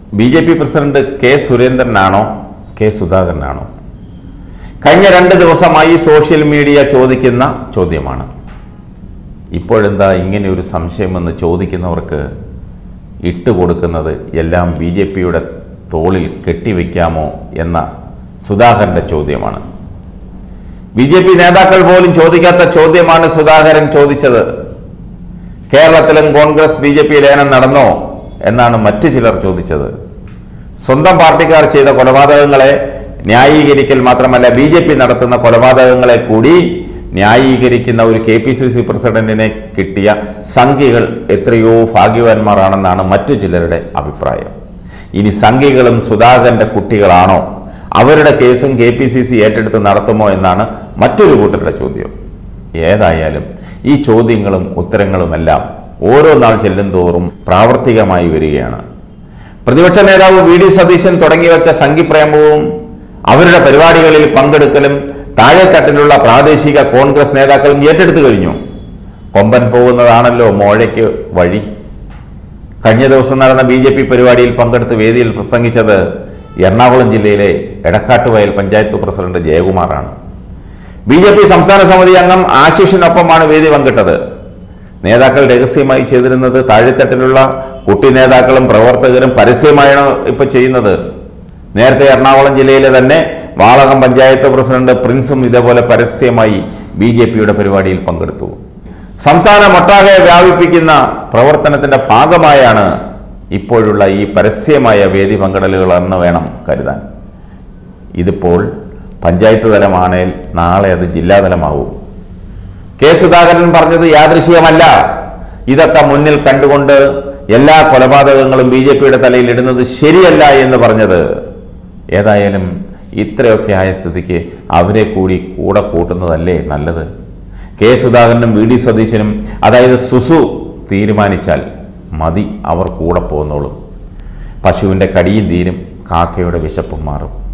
B J P president K സുരേന്ദ്രനാണോ K സുധാകരനാണോ കഴിഞ്ഞ രണ്ട് ദിവസമായി സോഷ്യൽ മീഡിയ ചോദിക്കുന്ന ചോദ്യമാണ് ഇപ്പോഴെന്താ ഇങ്ങനെ ഒരു സംശയമെന്ന് ചോദിക്കുന്നവർക്ക് ഇട്ടുകൊടുക്കുന്നത് എല്ലാം ബി ജെ പിയുടെ തോളിൽ കെട്ടിവെക്കാമോ എന്ന സുധാകരൻ്റെ ചോദ്യമാണ് ബി ജെ പി നേതാക്കൾ പോലും ചോദിക്കാത്ത ചോദ്യമാണ് സുധാകരൻ ചോദിച്ചത് കേരളത്തിലും കോൺഗ്രസ് ബി ജെ പി ലയനം നടന്നോ എന്നാണ് മറ്റു ചിലർ ചോദിച്ചത് സ്വന്തം പാർട്ടിക്കാർ ചെയ്ത കൊലപാതകങ്ങളെ ന്യായീകരിക്കൽ മാത്രമല്ല ബി ജെ പി നടത്തുന്ന കൊലപാതകങ്ങളെ കൂടി ന്യായീകരിക്കുന്ന ഒരു കെ പി സി സി പ്രസിഡന്റിനെ കിട്ടിയ സംഖ്യകൾ എത്രയോ ഭാഗ്യവാന്മാരാണെന്നാണ് മറ്റു ചിലരുടെ അഭിപ്രായം ഇനി സംഖ്യകളും സുധാകരന്റെ കുട്ടികളാണോ അവരുടെ കേസും കെ പി സി സി ഏറ്റെടുത്ത് നടത്തുമോ എന്നാണ് മറ്റൊരു കൂട്ടരുടെ ചോദ്യം ഏതായാലും ഈ ചോദ്യങ്ങളും ഉത്തരങ്ങളുമെല്ലാം ഓരോ നാൾ ചെല്ലും തോറും പ്രാവർത്തികമായി വരികയാണ് പ്രതിപക്ഷ നേതാവ് വി ഡി സതീശൻ തുടങ്ങിവെച്ച സംഘിപ്രേമവും അവരുടെ പരിപാടികളിൽ പങ്കെടുക്കലും താഴെത്തട്ടിലുള്ള പ്രാദേശിക കോൺഗ്രസ് നേതാക്കളും ഏറ്റെടുത്തു കഴിഞ്ഞു കൊമ്പൻ പോകുന്നതാണല്ലോ മോഴയ്ക്ക് വഴി കഴിഞ്ഞ ദിവസം നടന്ന ബി ജെ പി പരിപാടിയിൽ പങ്കെടുത്ത് വേദിയിൽ പ്രസംഗിച്ചത് എറണാകുളം ജില്ലയിലെ എടക്കാട്ടുവയൽ പഞ്ചായത്ത് പ്രസിഡന്റ് ജയകുമാറാണ് ബി ജെ പി സംസ്ഥാന സമിതി അംഗം ആശിഷിനൊപ്പമാണ് വേദി പങ്കിട്ടത് നേതാക്കൾ രഹസ്യമായി ചെയ്തിരുന്നത് താഴെത്തട്ടിലുള്ള കുട്ടി നേതാക്കളും പ്രവർത്തകരും പരസ്യമായാണ് ഇപ്പൊ ചെയ്യുന്നത് നേരത്തെ എറണാകുളം ജില്ലയിലെ തന്നെ വാളകം പഞ്ചായത്ത് പ്രസിഡന്റ് പ്രിൻസും ഇതേപോലെ പരസ്യമായി ബി ജെ പിയുടെ പരിപാടിയിൽ പങ്കെടുത്തു സംസ്ഥാനമൊട്ടാകെ വ്യാപിപ്പിക്കുന്ന പ്രവർത്തനത്തിന്റെ ഭാഗമായാണ് ഇപ്പോഴുള്ള ഈ പരസ്യമായ വേദി പങ്കിടലുകൾ എന്ന് വേണം കരുതാൻ ഇതിപ്പോൾ പഞ്ചായത്ത് തലമാണേൽ നാളെ അത് ജില്ലാതലമാവും കെ സുധാകരൻ പറഞ്ഞത് യാദൃശികമല്ല ഇതൊക്കെ മുന്നിൽ കണ്ടുകൊണ്ട് എല്ലാ കൊലപാതകങ്ങളും ബി ജെ പിയുടെ തലയിൽ ഇടുന്നത് ശരിയല്ല എന്ന് പറഞ്ഞത് ഏതായാലും ഇത്രയൊക്കെ ആയ സ്ഥിതിക്ക് അവരെ കൂടി കൂടെ കൂട്ടുന്നതല്ലേ നല്ലത് കെ സുധാകരനും വി ഡി സതീശനും അതായത് സുസു തീരുമാനിച്ചാൽ മതി അവർ കൂടെ പോകുന്നോളും പശുവിൻ്റെ കടിയും തീരും കാക്കയുടെ വിശപ്പും മാറും